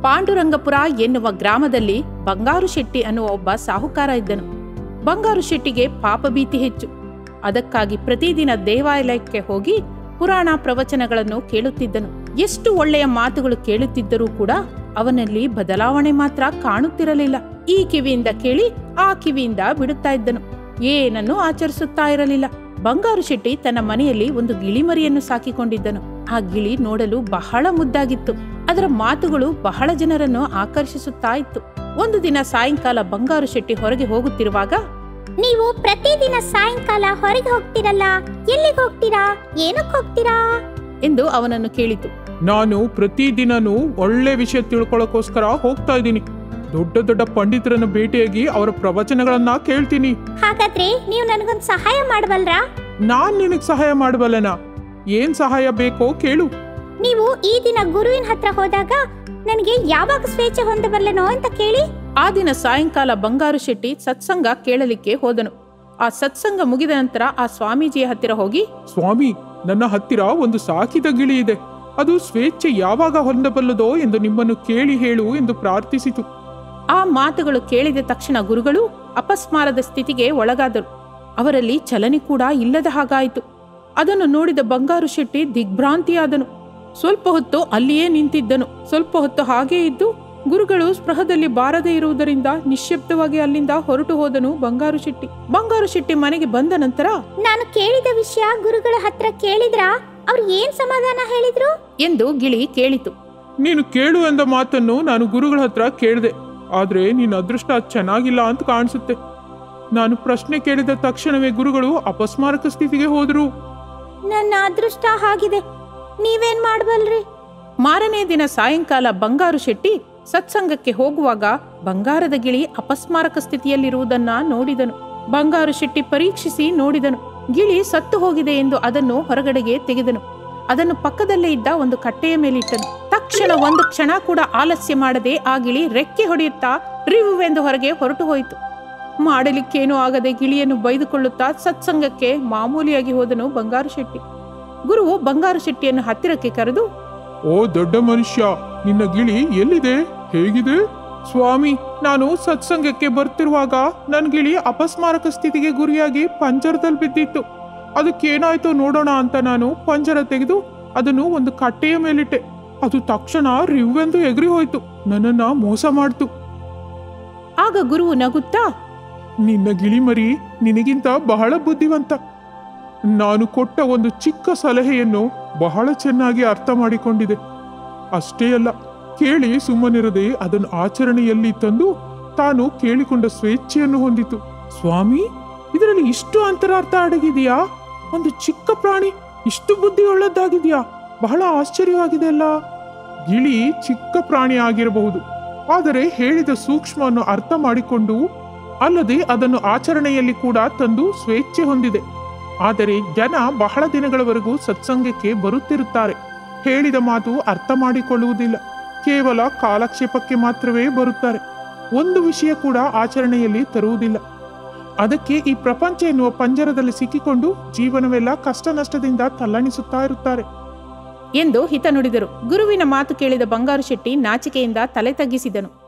ಪಾಂಡುರಂಗಪುರ ಎನ್ನುವ ಗ್ರಾಮದಲ್ಲಿ ಬಂಗಾರು ಶೆಟ್ಟಿ ಅನ್ನುವ ಒಬ್ಬ ಸಾಹುಕಾರ ಇದ್ದನು ಬಂಗಾರು ಶೆಟ್ಟಿಗೆ ಪಾಪಭೀತಿ ಹೆಚ್ಚು ಅದಕ್ಕಾಗಿ ಪ್ರತಿದಿನ ದೇವಾಲಯಕ್ಕೆ ಹೋಗಿ ಪುರಾಣ ಪ್ರವಚನಗಳನ್ನು ಕೇಳುತ್ತಿದ್ದನು ಎಷ್ಟು ಒಳ್ಳೆಯ ಮಾತುಗಳು ಕೇಳುತ್ತಿದ್ದರೂ ಕೂಡ ಅವನಲ್ಲಿ ಬದಲಾವಣೆ ಮಾತ್ರ ಕಾಣುತ್ತಿರಲಿಲ್ಲ ಈ ಕಿವಿಯಿಂದ ಕೇಳಿ ಆ ಕಿವಿಯಿಂದ ಬಿಡುತ್ತಾ ಇದ್ದನು ಏನನ್ನೂ ಆಚರಿಸುತ್ತಾ ಇರಲಿಲ್ಲ ಬಂಗಾರು ಶೆಟ್ಟಿ ತನ್ನ ಮನೆಯಲ್ಲಿ ಒಂದು ಗಿಳಿಮರಿಯನ್ನು ಸಾಕಿಕೊಂಡಿದ್ದನು ಆ ಗಿಳಿ ನೋಡಲು ಬಹಳ ಮುದ್ದಾಗಿತ್ತು ಅದರ ಮಾತುಗಳು ಬಹಳ ಜನರನ್ನು ಆಕರ್ಷಿಸುತ್ತಾ ಇತ್ತು ಒಂದು ದಿನ ಸಾಯಂಕಾಲ ಬಂಗಾರು ಶೆಟ್ಟಿ ಹೊರಗೆ ಹೋಗುತ್ತಿರುವಾಗ ನೀವು ಪ್ರತಿದಿನ ಸಾಯಂಕಾಲ ಹೊರಗೆ ಹೋಗ್ತಿರಲ್ಲ ಎಲ್ಲಿಗೆ ಹೋಗ್ತೀರಾ ಏನಕ್ಕೆ ಹೋಗ್ತೀರಾ ಎಂದು ಅವನನ್ನು ಕೇಳಿತು ನಾನು ಪ್ರತಿದಿನನೂ ಒಳ್ಳೆ ವಿಷಯ ತಿಳ್ಕೊಳ್ಳೋಕೋಸ್ಕರ ಹೋಗ್ತಾ ಇದ್ದೀನಿ ದೊಡ್ಡ ದೊಡ್ಡ ಪಂಡಿತರನ್ನು ಭೇಟಿಯಾಗಿ ಅವರ ಪ್ರವಚನಗಳನ್ನ ಕೇಳ್ತೀನಿ ಹಾಗಾದ್ರೆ ನೀವು ನನಗೊಂದು ಸಹಾಯ ಮಾಡಬಲ್ರಾ ನಾನ್ ನಿನಗ್ ಸಹಾಯ ಮಾಡಬಲ್ಲನ ಏನ್ ಸಹಾಯ ಬೇಕೋ ಕೇಳು ನೀವು ಈ ದಿನ ಗುರುವಿನ ಹತ್ರ ಹೋದಾಗ ನನಗೆ ಯಾವಾಗ ಸ್ವೇಚ್ಛೆ ಹೊಂದಬಲ್ಲೆನೋ ಅಂತ ಕೇಳಿ ಆ ದಿನ ಸಾಯಂಕಾಲ ಬಂಗಾರು ಶೆಟ್ಟಿ ಸತ್ಸಂಗ ಕೇಳಲಿಕ್ಕೆ ಹೋದನು ಆ ಸತ್ಸಂಗ ಮುಗಿದ ನಂತರ ಆ ಸ್ವಾಮೀಜಿಯ ಹತ್ತಿರ ಹೋಗಿ ಸ್ವಾಮಿ ನನ್ನ ಹತ್ತಿರ ಒಂದು ಸಾಕಿದ ಗಿಳಿ ಇದೆ ಅದು ಸ್ವೇಚ್ಛೆ ಯಾವಾಗ ಹೊಂದಬಲ್ಲದೋ ಎಂದು ನಿಮ್ಮನ್ನು ಕೇಳಿ ಹೇಳು ಎಂದು ಪ್ರಾರ್ಥಿಸಿತು ಆ ಮಾತುಗಳು ಕೇಳಿದ ತಕ್ಷಣ ಗುರುಗಳು ಅಪಸ್ಮಾರದ ಸ್ಥಿತಿಗೆ ಒಳಗಾದರು ಅವರಲ್ಲಿ ಚಲನೆ ಕೂಡ ಇಲ್ಲದ ಹಾಗಾಯಿತು ಅದನ್ನು ನೋಡಿದ ಬಂಗಾರು ಶೆಟ್ಟಿ ದಿಗ್ಭ್ರಾಂತಿಯಾದನು ಸ್ವಲ್ಪ ಹೊತ್ತು ಅಲ್ಲಿಯೇ ನಿಂತಿದ್ದನು ಸ್ವಲ್ಪ ಹೊತ್ತು ಹಾಗೇ ಇದ್ದು ಗುರುಗಳು ಸ್ಪೃಹದಲ್ಲಿ ಬಾರದೇ ಇರುವುದರಿಂದ ನಿಶ್ಶಬ್ದವಾಗಿ ಅಲ್ಲಿಂದ ಹೊರಟು ಹೋದನು ಬಂಗಾರು ಶೆಟ್ಟಿ ಬಂಗಾರು ಶೆಟ್ಟಿ ಮನೆಗೆ ಬಂದ ನಂತರ ನಾನು ಕೇಳಿದ ವಿಷಯ ಗುರುಗಳ ಹತ್ರ ಕೇಳಿದ್ರಾ ಅವ್ರು ಏನ್ ಸಮಾಧಾನ ಹೇಳಿದ್ರು ಎಂದು ಗಿಳಿ ಕೇಳಿತು ನೀನು ಕೇಳು ಎಂದ ಮಾತನ್ನು ನಾನು ಗುರುಗಳ ಹತ್ರ ಕೇಳಿದೆ ಆದ್ರೆ ನಿನ್ನ ಅದೃಷ್ಟ ಚೆನ್ನಾಗಿಲ್ಲ ಅಂತ ಕಾಣಿಸುತ್ತೆ ನಾನು ಪ್ರಶ್ನೆ ಕೇಳಿದ ತಕ್ಷಣವೇ ಗುರುಗಳು ಅಪಸ್ಮಾರಕ ಸ್ಥಿತಿಗೆ ಹೋದರು ನನ್ನ ಅದೃಷ್ಟ ಹಾಗಿದೆ ನೀವೇನ್ ಮಾಡಬಲ್ರಿ ಮಾರನೇ ದಿನ ಸಾಯಂಕಾಲ ಬಂಗಾರು ಶೆಟ್ಟಿ ಸತ್ಸಂಗಕ್ಕೆ ಹೋಗುವಾಗ ಬಂಗಾರದ ಗಿಳಿ ಅಪಸ್ಮಾರಕ ಸ್ಥಿತಿಯಲ್ಲಿರುವುದನ್ನ ನೋಡಿದನು ಬಂಗಾರು ಶೆಟ್ಟಿ ಪರೀಕ್ಷಿಸಿ ನೋಡಿದನು ಗಿಳಿ ಸತ್ತು ಹೋಗಿದೆ ಎಂದು ಅದನ್ನು ಹೊರಗಡೆಗೆ ತೆಗೆದನು ಅದನ್ನು ಪಕ್ಕದಲ್ಲೇ ಇದ್ದ ಒಂದು ಕಟ್ಟೆಯ ಮೇಲಿಟ್ಟನು ತಕ್ಷಣ ಒಂದು ಕ್ಷಣ ಕೂಡ ಆಲಸ್ಯ ಮಾಡದೆ ಆ ಗಿಳಿ ರೆಕ್ಕೆ ಹೊಡೆಯುತ್ತಾ ರಿವುವೆಂದು ಹೊರಗೆ ಹೊರಟು ಹೋಯಿತು ಮಾಡಲಿಕ್ಕೇನೂ ಆಗದೆ ಗಿಳಿಯನ್ನು ಬೈದುಕೊಳ್ಳುತ್ತಾ ಸತ್ಸಂಗಕ್ಕೆ ಮಾಮೂಲಿಯಾಗಿ ಹೋದನು ಬಂಗಾರು ಶೆಟ್ಟಿ ಗುರುವು ಬಂಗಾರು ಶೆಟ್ಟಿಯನ್ನು ಹತ್ತಿರಕ್ಕೆ ಕರೆದು ಓ ದೊಡ್ಡ ಮನುಷ್ಯ ನಿನ್ನ ಗಿಳಿ ಎಲ್ಲಿದೆ ಹೇಗಿದೆ ಸ್ವಾಮಿ ನಾನು ಸತ್ಸಂಗಕ್ಕೆ ಬರ್ತಿರುವಾಗ ನನ್ನ ಗಿಳಿ ಅಪಸ್ಮಾರಕ ಸ್ಥಿತಿಗೆ ಗುರಿಯಾಗಿ ಪಂಜರದಲ್ಲಿ ಬಿದ್ದಿತ್ತು ಅದಕ್ಕೇನಾಯ್ತೋ ನೋಡೋಣ ಅಂತ ನಾನು ಪಂಜರ ತೆಗೆದು ಅದನ್ನು ಒಂದು ಕಟ್ಟೆಯ ಮೇಲಿಟ್ಟೆ ಅದು ತಕ್ಷಣ ರಿವ್ವೆಂದು ಎಗರಿ ಹೋಯ್ತು ನನ್ನನ್ನ ಮೋಸ ಮಾಡ್ತು ಆಗ ಗುರುವು ನಗುತ್ತಾ ನಿನ್ನ ಗಿಳಿಮರಿ ನಿನಗಿಂತ ಬಹಳ ಬುದ್ಧಿವಂತ ನಾನು ಕೊಟ್ಟ ಒಂದು ಚಿಕ್ಕ ಸಲಹೆಯನ್ನು ಬಹಳ ಚೆನ್ನಾಗಿ ಅರ್ಥ ಮಾಡಿಕೊಂಡಿದೆ ಅಷ್ಟೇ ಅಲ್ಲ ಕೇಳಿ ಸುಮ್ಮನಿರದೆ ಅದನ್ನು ಆಚರಣೆಯಲ್ಲಿ ತಂದು ತಾನು ಕೇಳಿಕೊಂಡ ಸ್ವೇಚ್ಛೆಯನ್ನು ಹೊಂದಿತು ಸ್ವಾಮಿ ಇದರಲ್ಲಿ ಇಷ್ಟು ಅಂತರಾರ್ಥ ಅಡಗಿದೆಯಾ ಒಂದು ಚಿಕ್ಕ ಪ್ರಾಣಿ ಇಷ್ಟು ಬುದ್ಧಿಯುಳ್ಳದ್ದಾಗಿದೆಯಾ ಬಹಳ ಆಶ್ಚರ್ಯವಾಗಿದೆ ಅಲ್ಲ ಗಿಳಿ ಚಿಕ್ಕ ಪ್ರಾಣಿ ಆಗಿರಬಹುದು ಆದರೆ ಹೇಳಿದ ಸೂಕ್ಷ್ಮವನ್ನು ಅರ್ಥ ಮಾಡಿಕೊಂಡು ಅಲ್ಲದೆ ಅದನ್ನು ಆಚರಣೆಯಲ್ಲಿ ಕೂಡ ತಂದು ಸ್ವೇಚ್ಛೆ ಹೊಂದಿದೆ ಆದರೆ ಜನ ಬಹಳ ದಿನಗಳವರೆಗೂ ಸತ್ಸಂಗಕ್ಕೆ ಬರುತ್ತಿರುತ್ತಾರೆ ಹೇಳಿದ ಮಾತು ಅರ್ಥ ಮಾಡಿಕೊಳ್ಳುವುದಿಲ್ಲ ಕೇವಲ ಕಾಲಕ್ಷೇಪಕ್ಕೆ ಮಾತ್ರವೇ ಬರುತ್ತಾರೆ ಒಂದು ವಿಷಯ ಕೂಡ ಆಚರಣೆಯಲ್ಲಿ ತರುವುದಿಲ್ಲ ಅದಕ್ಕೆ ಈ ಪ್ರಪಂಚ ಎನ್ನುವ ಪಂಜರದಲ್ಲಿ ಸಿಕ್ಕಿಕೊಂಡು ಜೀವನವೆಲ್ಲ ಕಷ್ಟ ನಷ್ಟದಿಂದ ತಲ್ಲಣಿಸುತ್ತಾ ಇರುತ್ತಾರೆ ಎಂದು ಹಿತ ನುಡಿದರು ಗುರುವಿನ ಮಾತು ಕೇಳಿದ ಬಂಗಾರು ಶೆಟ್ಟಿ ನಾಚಿಕೆಯಿಂದ ತಲೆ ತಗ್ಗಿಸಿದನು